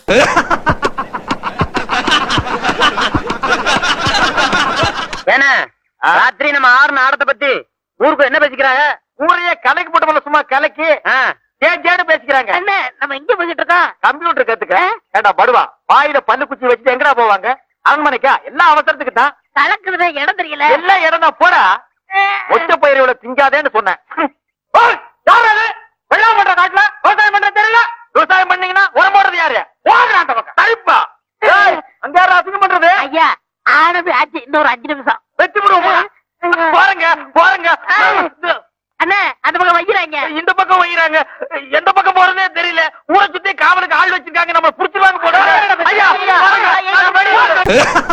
ஏன்னா ராத்திரி நம்ம ஆறு ஆடத்தை பத்தி ஊருக்கு என்ன பேசிக்கிறாங்க ஊரையே கலைக்கு போட்டு சும்மா கலைக்கு ஜேடு பேசிக்கிறாங்க என்ன நம்ம எங்க போய்கிட்டு இருக்கோம் கம்ப்யூட்டர் கத்துக்க ஏண்டா படுவா வாயில பல்லு குச்சி வச்சுட்டு எங்கடா போவாங்க அரண்மனைக்கா எல்லா அவசரத்துக்கு தான் கலக்குறதே இடம் தெரியல எல்லா இடம் தான் போடா ஒத்த பயிர் இவ்வளவு திங்காதேன்னு சொன்னேன் ஓய், யார் அது? வெள்ளாமை பண்ற காட்டுல விவசாயம் பண்ற தெரியல விவசாயம் பண்ணீங்கன்னா உரம் போடுறது யாரு போடுறா அந்த பக்கம் தரிப்பா ஏய், அங்க யாரும் அசிங்கம் பண்றது ஐயா ஆனது ஆச்சு இன்னொரு அஞ்சு நிமிஷம் வெட்டி விடுவோம் போறங்க போறங்க அண்ணா அந்த பக்கம் வைக்கிறாங்க இந்த பக்கம் வைக்கிறாங்க எந்த பக்கம் போறதே தெரியல ஊரை சுத்தி காவலுக்கு ஆள் வச்சிருக்காங்க நம்ம புடிச்சிருவாங்க போட ஐயா போறங்க.